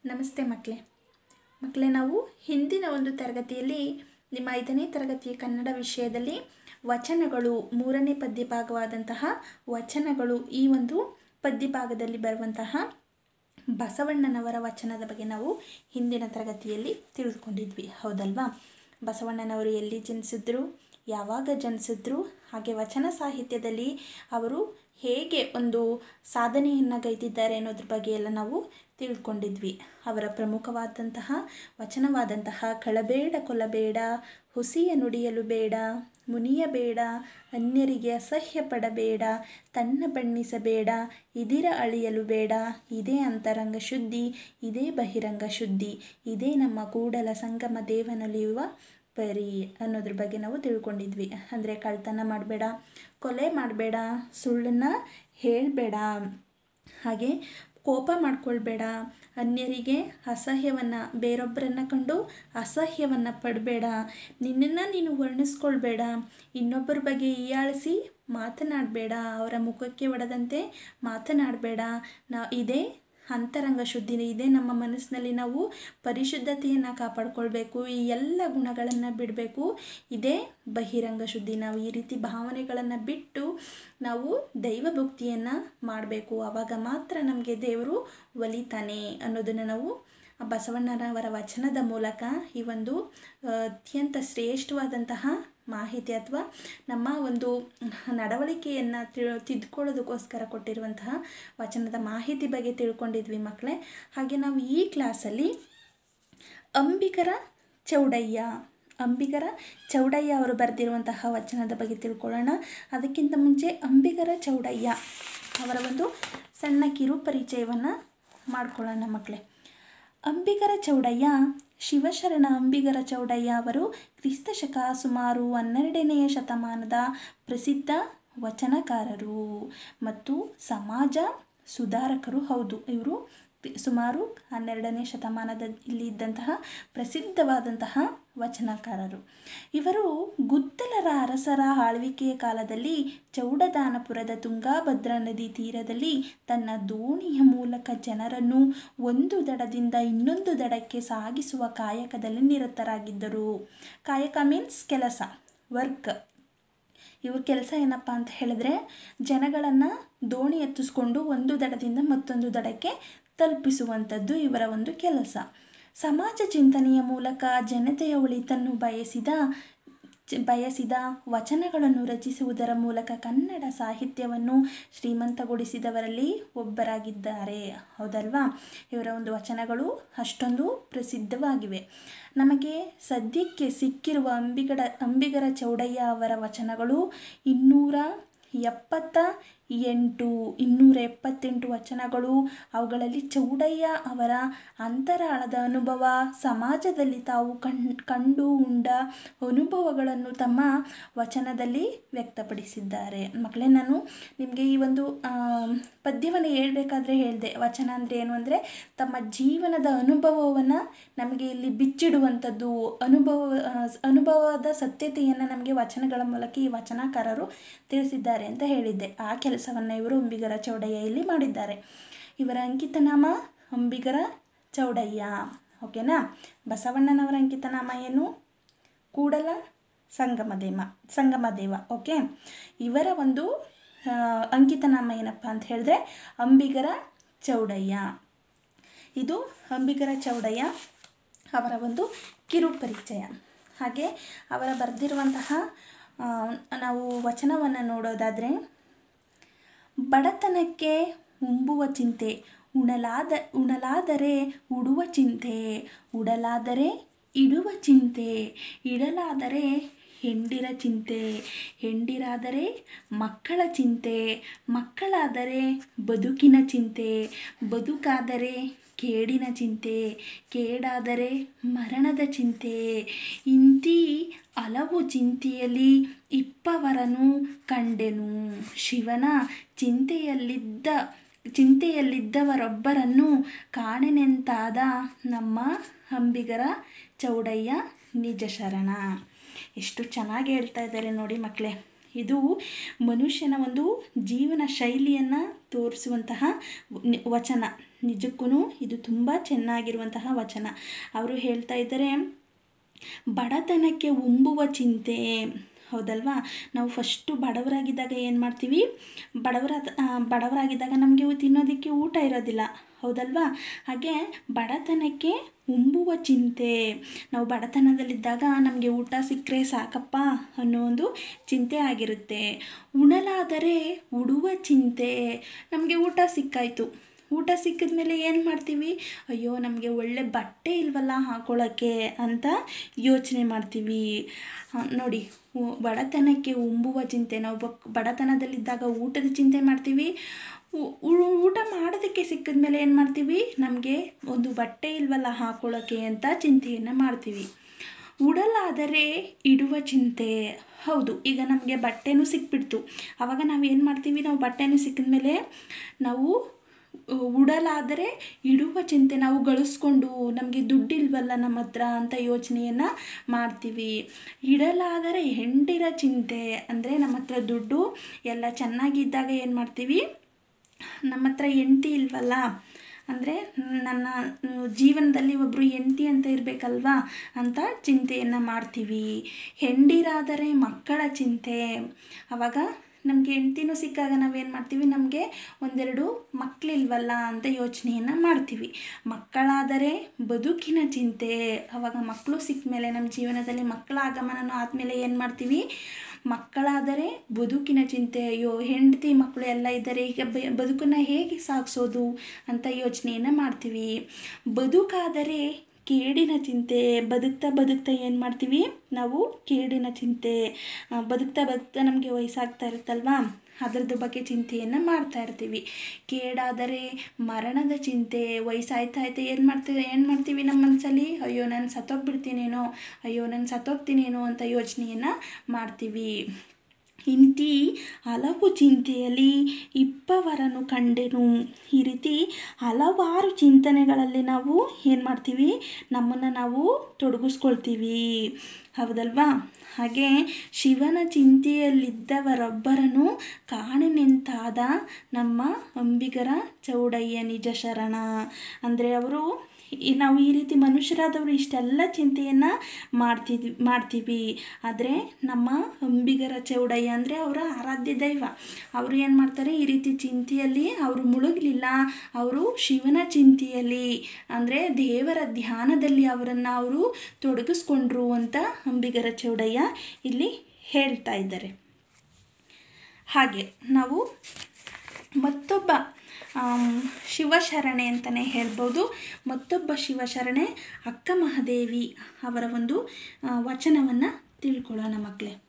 ನಮಸ್ತೆ ಮಕ್ಕಳೇ ಮಕ್ಕಳೇ ನಾವು ಹಿಂದಿನ ಒಂದು ತರಗತಿಯಲ್ಲಿ ನಿಮ್ಮ ಐದನೇ ತರಗತಿಯ ಕನ್ನಡ ವಿಷಯದಲ್ಲಿ ವಚನಗಳು ಮೂರನೇ ಪದ್ಯಭಾಗವಾದಂತಹ ವಚನಗಳು ಈ ಒಂದು ಪದ್ಯಭಾಗದಲ್ಲಿ ಬರುವಂತಹ ಬಸವಣ್ಣನವರ ವಚನದ ಬಗ್ಗೆ ನಾವು ಹಿಂದಿನ ತರಗತಿಯಲ್ಲಿ ತಿಳಿದುಕೊಂಡಿದ್ವಿ ಹೌದಲ್ವಾ ಬಸವಣ್ಣನವರು ಎಲ್ಲಿ ಜನಿಸಿದ್ರು ಯಾವಾಗ ಜನಿಸಿದ್ರು ಹಾಗೆ ವಚನ ಸಾಹಿತ್ಯದಲ್ಲಿ ಅವರು ಹೇಗೆ ಒಂದು ಸಾಧನೆಯನ್ನು ಗೈದಿದ್ದಾರೆ ಅನ್ನೋದ್ರ ಬಗ್ಗೆ ಎಲ್ಲ ನಾವು ತಿಳ್ಕೊಂಡಿದ್ವಿ ಅವರ ಪ್ರಮುಖವಾದಂತಹ ವಚನವಾದಂತಹ ಕಳಬೇಡ ಕೊಲಬೇಡ ಹುಸಿಯ ನುಡಿಯಲು ಬೇಡ ಮುನಿಯಬೇಡ ಅನ್ಯರಿಗೆ ಅಸಹ್ಯ ಪಡಬೇಡ ತನ್ನ ಬಣ್ಣಿಸಬೇಡ ಇದಿರ ಅಳಿಯಲು ಬೇಡ ಇದೇ ಅಂತರಂಗ ಶುದ್ಧಿ ಇದೇ ಬಹಿರಂಗ ಶುದ್ಧಿ ಇದೇ ನಮ್ಮ ಕೂಡಲ ಸಂಗಮ ದೇವನಲ್ಲಿರುವ ಪರಿ ಅನ್ನೋದ್ರ ಬಗ್ಗೆ ನಾವು ತಿಳ್ಕೊಂಡಿದ್ವಿ ಅಂದರೆ ಕಳ್ತನ ಮಾಡಬೇಡ ಕೊಲೆ ಮಾಡಬೇಡ ಸುಳ್ಳನ್ನು ಹೇಳಬೇಡ ಹಾಗೆ ಕೋಪ ಮಾಡ್ಕೊಳ್ಬೇಡ ಅನ್ಯರಿಗೆ ಅಸಹ್ಯವನ್ನು ಬೇರೊಬ್ಬರನ್ನು ಕಂಡು ಅಸಹ್ಯವನ್ನು ಪಡಬೇಡ ನಿನ್ನನ್ನು ನೀನು ವರ್ಣಿಸ್ಕೊಳ್ಬೇಡ ಇನ್ನೊಬ್ಬರ ಬಗ್ಗೆ ಹೀಯಾಳಿಸಿ ಮಾತನಾಡಬೇಡ ಅವರ ಮುಖಕ್ಕೆ ಒಡೆದಂತೆ ಮಾತನಾಡಬೇಡ ನಾ ಇದೇ ಅಂತರಂಗ ಶುದ್ಧಿ ಇದೆ ನಮ್ಮ ಮನಸ್ಸಿನಲ್ಲಿ ನಾವು ಪರಿಶುದ್ಧತೆಯನ್ನು ಕಾಪಾಡ್ಕೊಳ್ಬೇಕು ಈ ಎಲ್ಲ ಗುಣಗಳನ್ನು ಬಿಡಬೇಕು ಇದೇ ಬಹಿರಂಗ ಶುದ್ಧಿ ನಾವು ಈ ರೀತಿ ಭಾವನೆಗಳನ್ನು ಬಿಟ್ಟು ನಾವು ದೈವ ಭಕ್ತಿಯನ್ನು ಮಾಡಬೇಕು ಆವಾಗ ಮಾತ್ರ ನಮಗೆ ದೇವರು ಒಲಿತಾನೆ ಅನ್ನೋದನ್ನು ನಾವು ಬಸವಣ್ಣನವರ ವಚನದ ಮೂಲಕ ಈ ಒಂದು ಅತ್ಯಂತ ಶ್ರೇಷ್ಠವಾದಂತಹ ಮಾಹಿತಿ ಅಥವಾ ನಮ್ಮ ಒಂದು ನಡವಳಿಕೆಯನ್ನು ತಿಳ್ ತಿದ್ಕೊಳ್ಳೋದಕ್ಕೋಸ್ಕರ ಕೊಟ್ಟಿರುವಂತಹ ವಚನದ ಮಾಹಿತಿ ಬಗ್ಗೆ ತಿಳ್ಕೊಂಡಿದ್ವಿ ಮಕ್ಕಳೇ ಹಾಗೆ ನಾವು ಈ ಕ್ಲಾಸಲ್ಲಿ ಅಂಬಿಗರ ಚೌಡಯ್ಯ ಅಂಬಿಗರ ಚೌಡಯ್ಯ ಅವರು ಬರೆದಿರುವಂತಹ ವಚನದ ಬಗ್ಗೆ ತಿಳ್ಕೊಳ್ಳೋಣ ಅದಕ್ಕಿಂತ ಮುಂಚೆ ಅಂಬಿಗರ ಚೌಡಯ್ಯ ಅವರ ಒಂದು ಸಣ್ಣ ಕಿರು ಪರಿಚಯವನ್ನು ಮಾಡ್ಕೊಳ್ಳೋಣ ಮಕ್ಕಳೇ ಅಂಬಿಗರ ಚೌಡಯ್ಯ ಶಿವಶರಣ ಅಂಬಿಗರ ಚೌಡಯ್ಯ ಅವರು ಕ್ರಿಸ್ತಶಕ ಸುಮಾರು ಹನ್ನೆರಡನೆಯ ಶತಮಾನದ ಪ್ರಸಿದ್ಧ ವಚನಕಾರರು ಮತ್ತು ಸಮಾಜ ಸುಧಾರಕರು ಹೌದು ಇವರು ಸುಮಾರು ಹನ್ನೆರಡನೇ ಶತಮಾನದಲ್ಲಿ ಇದ್ದಂತಹ ಪ್ರಸಿದ್ಧವಾದಂತಹ ವಚನಕಾರರು ಇವರು ಗುದ್ದಲರ ಅರಸರ ಆಳ್ವಿಕೆಯ ಕಾಲದಲ್ಲಿ ಚೌಡದಾನಪುರದ ತುಂಗಾಭದ್ರಾ ನದಿ ತೀರದಲ್ಲಿ ತನ್ನ ದೋಣಿಯ ಮೂಲಕ ಜನರನ್ನು ಒಂದು ದಡದಿಂದ ಇನ್ನೊಂದು ದಡಕ್ಕೆ ಸಾಗಿಸುವ ಕಾಯಕದಲ್ಲಿ ನಿರತರಾಗಿದ್ದರು ಕಾಯಕ ಮೀನ್ಸ್ ಕೆಲಸ ವರ್ಕ್ ಇವ್ರ ಕೆಲಸ ಏನಪ್ಪ ಅಂತ ಹೇಳಿದ್ರೆ ಜನಗಳನ್ನು ದೋಣಿ ಎತ್ತಿಸ್ಕೊಂಡು ಒಂದು ದಡದಿಂದ ಮತ್ತೊಂದು ದಡಕ್ಕೆ ತಲುಪಿಸುವಂಥದ್ದು ಇವರ ಒಂದು ಕೆಲಸ ಸಮಾಜ ಚಿಂತನೆಯ ಮೂಲಕ ಜನತೆಯ ಒಳಿತನ್ನು ಬಯಸಿದ ಬಯಸಿದ ವಚನಗಳನ್ನು ರಚಿಸುವುದರ ಮೂಲಕ ಕನ್ನಡ ಸಾಹಿತ್ಯವನ್ನು ಶ್ರೀಮಂತಗೊಳಿಸಿದವರಲ್ಲಿ ಒಬ್ಬರಾಗಿದ್ದಾರೆ ಹೌದಲ್ವಾ ಇವರ ಒಂದು ವಚನಗಳು ಅಷ್ಟೊಂದು ಪ್ರಸಿದ್ಧವಾಗಿವೆ ನಮಗೆ ಸದ್ಯಕ್ಕೆ ಸಿಕ್ಕಿರುವ ಅಂಬಿಗಡ ಅಂಬಿಗರ ಚೌಡಯ್ಯ ಅವರ ವಚನಗಳು ಇನ್ನೂರ ಎಪ್ಪತ್ತ ಎಂಟು ಇನ್ನೂರ ಎಪ್ಪತ್ತೆಂಟು ವಚನಗಳು ಅವುಗಳಲ್ಲಿ ಚೌಡಯ್ಯ ಅವರ ಅಂತರಾಳದ ಅನುಭವ ಸಮಾಜದಲ್ಲಿ ತಾವು ಕಣ್ ಕಂಡು ಉಂಡ ಅನುಭವಗಳನ್ನು ತಮ್ಮ ವಚನದಲ್ಲಿ ವ್ಯಕ್ತಪಡಿಸಿದ್ದಾರೆ ಮಕ್ಕಳೇ ನಾನು ನಿಮಗೆ ಈ ಒಂದು ಪದ್ಯವನ್ನು ಹೇಳಬೇಕಾದ್ರೆ ಹೇಳಿದೆ ವಚನ ಅಂದರೆ ಏನು ಅಂದರೆ ತಮ್ಮ ಜೀವನದ ಅನುಭವವನ್ನು ನಮಗೆ ಇಲ್ಲಿ ಬಿಚ್ಚಿಡುವಂಥದ್ದು ಅನುಭವ ಅನುಭವದ ಸತ್ಯತೆಯನ್ನು ನಮಗೆ ವಚನಗಳ ಮೂಲಕ ಈ ವಚನಕಾರರು ತಿಳಿಸಿದ್ದಾರೆ ಅಂತ ಹೇಳಿದ್ದೆ ಆ ಕೆಲಸವನ್ನು ಇವರು ಅಂಬಿಗರ ಚೌಡಯ್ಯ ಇಲ್ಲಿ ಮಾಡಿದ್ದಾರೆ ಇವರ ಅಂಕಿತನಾಮ ಅಂಬಿಗರ ಚೌಡಯ್ಯ ಓಕೆನಾ ಬಸವಣ್ಣನವರ ಅಂಕಿತನಾಮ ಏನು ಕೂಡಲ ಸಂಗಮದೇವ ಸಂಗಮದೇವ ಓಕೆ ಇವರ ಒಂದು ಅಂಕಿತನಾಮ ಏನಪ್ಪ ಅಂತ ಹೇಳಿದ್ರೆ ಅಂಬಿಗರ ಚೌಡಯ್ಯ ಇದು ಅಂಬಿಗರ ಚೌಡಯ್ಯ ಅವರ ಒಂದು ಕಿರು ಪರಿಚಯ ಹಾಗೆ ಅವರ ಬರೆದಿರುವಂತಹ ನಾವು ವಚನವನ್ನು ನೋಡೋದಾದರೆ ಬಡತನಕ್ಕೆ ಉಂಬುವ ಚಿಂತೆ ಉಣಲಾದ ಉಣಲಾದರೆ ಉಡುವ ಚಿಂತೆ ಉಡಲಾದರೆ ಇಡುವ ಚಿಂತೆ ಇಡಲಾದರೆ ಹೆಂಡಿರ ಚಿಂತೆ ಹೆಂಡಿರಾದರೆ ಮಕ್ಕಳ ಚಿಂತೆ ಮಕ್ಕಳಾದರೆ ಬದುಕಿನ ಚಿಂತೆ ಬದುಕಾದರೆ ಕೇಡಿನ ಚಿಂತೆ ಕೇಡಾದರೆ ಮರಣದ ಚಿಂತೆ ಇಂತಿ ಹಲವು ಚಿಂತೆಯಲ್ಲಿ ಇಪ್ಪವರನು ಕಂಡೆನು ಶಿವನ ಚಿಂತೆಯಲ್ಲಿದ್ದ ಚಿಂತೆಯಲ್ಲಿದ್ದವರೊಬ್ಬರನ್ನು ಕಾಣೆನೆಂತಾದ ನಮ್ಮ ಅಂಬಿಗರ ಚೌಡಯ್ಯ ನಿಜ ಶರಣ ಎಷ್ಟು ಚೆನ್ನಾಗಿ ಹೇಳ್ತಾ ಇದ್ದಾರೆ ನೋಡಿ ಮಕ್ಕಳೇ ಇದು ಮನುಷ್ಯನ ಒಂದು ಜೀವನ ಶೈಲಿಯನ್ನು ತೋರಿಸುವಂತಹ ನಿ- ವಚನ ನಿಜಕ್ಕೂ ಇದು ತುಂಬ ಚೆನ್ನಾಗಿರುವಂತಹ ವಚನ ಅವರು ಹೇಳ್ತಾ ಇದ್ದಾರೆ ಬಡತನಕ್ಕೆ ಉಂಬುವ ಚಿಂತೆ ಹೌದಲ್ವಾ ನಾವು ಫಸ್ಟು ಬಡವರಾಗಿದ್ದಾಗ ಏನು ಮಾಡ್ತೀವಿ ಬಡವರ ಬಡವರಾಗಿದ್ದಾಗ ನಮಗೆ ತಿನ್ನೋದಕ್ಕೆ ಊಟ ಇರೋದಿಲ್ಲ ಹೌದಲ್ವಾ ಹಾಗೆ ಬಡತನಕ್ಕೆ ಉಂಬುವ ಚಿಂತೆ ನಾವು ಬಡತನದಲ್ಲಿದ್ದಾಗ ನಮಗೆ ಊಟ ಸಿಕ್ಕರೆ ಸಾಕಪ್ಪ ಅನ್ನೋ ಒಂದು ಚಿಂತೆ ಆಗಿರುತ್ತೆ ಉಣಲಾದರೆ ಉಡುವ ಚಿಂತೆ ನಮಗೆ ಊಟ ಸಿಕ್ಕಾಯಿತು ಊಟ ಸಿಕ್ಕಿದ ಮೇಲೆ ಏನು ಮಾಡ್ತೀವಿ ಅಯ್ಯೋ ನಮಗೆ ಒಳ್ಳೆ ಬಟ್ಟೆ ಇಲ್ವಲ್ಲ ಹಾಕೊಳ್ಳೋಕ್ಕೆ ಅಂತ ಯೋಚನೆ ಮಾಡ್ತೀವಿ ನೋಡಿ ಬಡತನಕ್ಕೆ ಉಂಬುವ ಚಿಂತೆ ನಾವು ಬಕ್ ಬಡತನದಲ್ಲಿದ್ದಾಗ ಊಟದ ಚಿಂತೆ ಮಾಡ್ತೀವಿ ಊಟ ಮಾಡೋದಕ್ಕೆ ಸಿಕ್ಕಿದ ಮೇಲೆ ಏನು ಮಾಡ್ತೀವಿ ನಮಗೆ ಒಂದು ಬಟ್ಟೆ ಇಲ್ವಲ್ಲ ಹಾಕೊಳ್ಳೋಕ್ಕೆ ಅಂತ ಚಿಂತೆಯನ್ನು ಮಾಡ್ತೀವಿ ಉಡಲಾದರೆ ಇಡುವ ಚಿಂತೆ ಹೌದು ಈಗ ನಮಗೆ ಬಟ್ಟೆನೂ ಸಿಕ್ಬಿಡ್ತು ಆವಾಗ ನಾವು ಏನು ಮಾಡ್ತೀವಿ ನಾವು ಬಟ್ಟೆನೂ ಸಿಕ್ಕಿದ ಮೇಲೆ ನಾವು ಉಡಲಾದರೆ ಇಡುವ ಚಿಂತೆ ನಾವು ಗಳಿಸ್ಕೊಂಡು ನಮಗೆ ದುಡ್ಡಿಲ್ವಲ್ಲ ನಮ್ಮ ಹತ್ರ ಅಂತ ಯೋಚನೆಯನ್ನು ಮಾಡ್ತೀವಿ ಇಡಲಾದರೆ ಹೆಂಡಿರ ಚಿಂತೆ ಅಂದರೆ ನಮ್ಮ ಹತ್ರ ದುಡ್ಡು ಎಲ್ಲ ಚೆನ್ನಾಗಿದ್ದಾಗ ಏನು ಮಾಡ್ತೀವಿ ನಮ್ಮ ಹತ್ರ ಹೆಂಡತಿ ಇಲ್ವಲ್ಲ ಅಂದರೆ ನನ್ನ ಜೀವನದಲ್ಲಿ ಒಬ್ಬರು ಹೆಂಡತಿ ಅಂತ ಇರಬೇಕಲ್ವಾ ಅಂತ ಚಿಂತೆಯನ್ನು ಮಾಡ್ತೀವಿ ಹೆಂಡಿರಾದರೆ ಮಕ್ಕಳ ಚಿಂತೆ ಆವಾಗ ನಮಗೆ ಹೆಂಡ್ತಿನೂ ಸಿಕ್ಕಾಗ ನಾವೇನು ಮಾಡ್ತೀವಿ ನಮಗೆ ಒಂದೆರಡು ಮಕ್ಕಳಿಲ್ವಲ್ಲ ಅಂತ ಯೋಚನೆಯನ್ನು ಮಾಡ್ತೀವಿ ಮಕ್ಕಳಾದರೆ ಬದುಕಿನ ಚಿಂತೆ ಆವಾಗ ಮಕ್ಕಳು ಸಿಕ್ಕ ಮೇಲೆ ನಮ್ಮ ಜೀವನದಲ್ಲಿ ಮಕ್ಕಳ ಆಗಮನನೂ ಆದಮೇಲೆ ಏನು ಮಾಡ್ತೀವಿ ಮಕ್ಕಳಾದರೆ ಬದುಕಿನ ಚಿಂತೆ ಅಯ್ಯೋ ಹೆಂಡತಿ ಮಕ್ಕಳು ಎಲ್ಲ ಇದ್ದಾರೆ ಈಗ ಬದುಕನ್ನು ಹೇಗೆ ಸಾಗಿಸೋದು ಅಂತ ಯೋಚನೆಯನ್ನು ಮಾಡ್ತೀವಿ ಬದುಕಾದರೆ ಕೇಡಿನ ಚಿಂತೆ ಬದುಕ್ತಾ ಬದುಕ್ತಾ ಏನು ಮಾಡ್ತೀವಿ ನಾವು ಕೇಡಿನ ಚಿಂತೆ ಬದುಕ್ತಾ ಬದುಕ್ತಾ ನಮಗೆ ವಯಸ್ಸಾಗ್ತಾ ಇರುತ್ತಲ್ವಾ ಅದರದ್ದು ಬಗ್ಗೆ ಚಿಂತೆಯನ್ನು ಮಾಡ್ತಾ ಇರ್ತೀವಿ ಕೇಡಾದರೆ ಮರಣದ ಚಿಂತೆ ವಯಸ್ಸಾಯ್ತಾ ಆಯ್ತಾ ಏನು ಮಾಡ್ತೀವಿ ಏನು ಮಾಡ್ತೀವಿ ನಮ್ಮ ಮನಸ್ಸಲ್ಲಿ ಅಯ್ಯೋ ನಾನು ಸತ್ತೋಗ್ಬಿಡ್ತೀನೇನೋ ಅಯ್ಯೋ ನಾನು ಸತ್ತೋಗ್ತೀನೇನೋ ಅಂತ ಯೋಚನೆಯನ್ನು ಮಾಡ್ತೀವಿ ಇಂತಿ ಹಲವು ಚಿಂತೆಯಲ್ಲಿ ಇಪ್ಪವರನ್ನು ಕಂಡೆನು ಈ ರೀತಿ ಹಲವಾರು ಚಿಂತನೆಗಳಲ್ಲಿ ನಾವು ಏನು ಮಾಡ್ತೀವಿ ನಮ್ಮನ್ನು ನಾವು ತೊಡಗಿಸ್ಕೊಳ್ತೀವಿ ಹೌದಲ್ವಾ ಹಾಗೆ ಶಿವನ ಚಿಂತೆಯಲ್ಲಿದ್ದವರೊಬ್ಬರನ್ನು ಕಾಣೆನೆಂತಾದ ನಮ್ಮ ಅಂಬಿಗರ ಚೌಡಯ್ಯ ನಿಜ ಶರಣ ಅಂದರೆ ಅವರು ನಾವು ಈ ರೀತಿ ಮನುಷ್ಯರಾದವರು ಇಷ್ಟೆಲ್ಲ ಚಿಂತೆಯನ್ನು ಮಾಡ್ತಿದ್ವಿ ಮಾಡ್ತೀವಿ ಆದರೆ ನಮ್ಮ ಅಂಬಿಗರ ಚೌಡಯ್ಯ ಅಂದರೆ ಅವರ ಆರಾಧ್ಯ ದೈವ ಅವರು ಏನು ಮಾಡ್ತಾರೆ ಈ ರೀತಿ ಚಿಂತೆಯಲ್ಲಿ ಅವರು ಮುಳುಗಲಿಲ್ಲ ಅವರು ಶಿವನ ಚಿಂತೆಯಲ್ಲಿ ಅಂದರೆ ದೇವರ ಧ್ಯಾನದಲ್ಲಿ ಅವರನ್ನು ಅವರು ತೊಡಗಿಸ್ಕೊಂಡ್ರು ಅಂತ ಅಂಬಿಗರ ಚೌಡಯ್ಯ ಇಲ್ಲಿ ಹೇಳ್ತಾ ಇದ್ದಾರೆ ಹಾಗೆ ನಾವು ಮತ್ತೊಬ್ಬ ಶಿವಶರಣೆ ಅಂತಲೇ ಹೇಳ್ಬೋದು ಮತ್ತೊಬ್ಬ ಶಿವಶರಣೆ ಅಕ್ಕ ಮಹಾದೇವಿ ಅವರ ಒಂದು ವಚನವನ್ನು ತಿಳ್ಕೊಳ್ಳೋಣ ಮಕ್ಕಳೇ